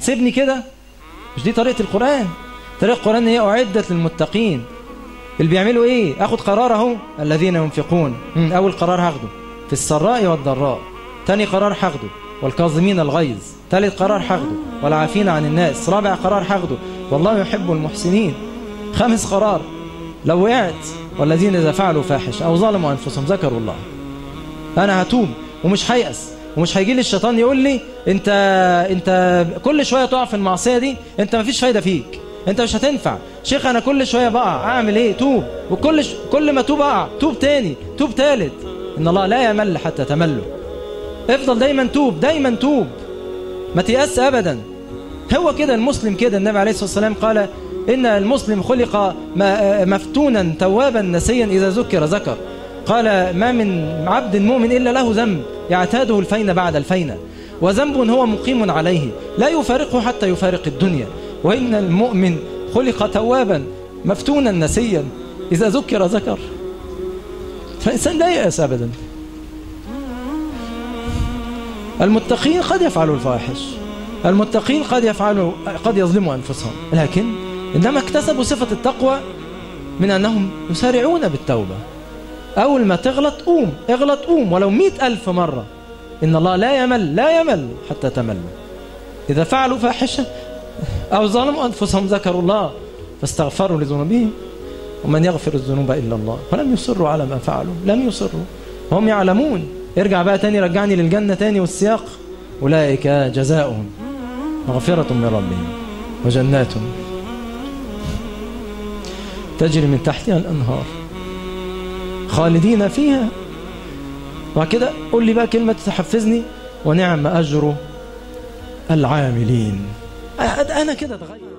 هتسيبني كده مش دي طريقة القرآن طريقة القرآن هي أعدت للمتقين اللي بيعملوا ايه اخد قرار اهو الذين ينفقون مم، اول قرار هاخده في السراء والضراء تاني قرار هاخده والكاظمين الغيظ تالت قرار هاخده والعافين عن الناس رابع قرار هاخده والله يحب المحسنين خامس قرار لو وقعت والذين اذا فعلوا فاحش او ظلموا انفسهم ذكروا الله انا هتوب ومش هيأس ومش هيجي لي الشيطان يقول لي انت انت كل شويه تقع في المعصيه دي انت مفيش فايده فيك انت مش هتنفع شيخ انا كل شويه بقع اعمل ايه توب وكل ش... كل ما توب اقع توب تاني توب تالت ان الله لا يمل حتى تمله افضل دايما توب دايما توب ما تيأس ابدا هو كده المسلم كده النبي عليه الصلاه والسلام قال ان المسلم خلق م- مفتونا توابا نسيا اذا ذكر ذكر قال ما من عبد مؤمن الا له ذنب يعتاده الفين بعد الفين وذنب هو مقيم عليه لا يفارقه حتى يفارق الدنيا وإن المؤمن خلق توابا مفتونا نسيا إذا ذكر ذكر فالإنسان لا يأس أبدا المتقين قد يفعلوا الفواحش المتقين قد يفعلوا قد يظلموا أنفسهم لكن إنما اكتسبوا صفة التقوى من أنهم يسارعون بالتوبة أول ما تغلط قوم اغلط قوم ولو مئة ألف مرة إن الله لا يمل لا يمل حتى تملوا إذا فعلوا فاحشة أو ظلموا أنفسهم ذكروا الله فاستغفروا لذنوبهم ومن يغفر الذنوب إلا الله ولم يصروا على ما فعلوا لم يصروا هم يعلمون ارجع بقى تاني رجعني للجنة تاني والسياق أولئك جزاؤهم مغفرة من ربهم وجنات تجري من تحتها الأنهار خالدين فيها وكده قول لي بقى كلمة تحفزني ونعم أجر العاملين أنا كده اتغير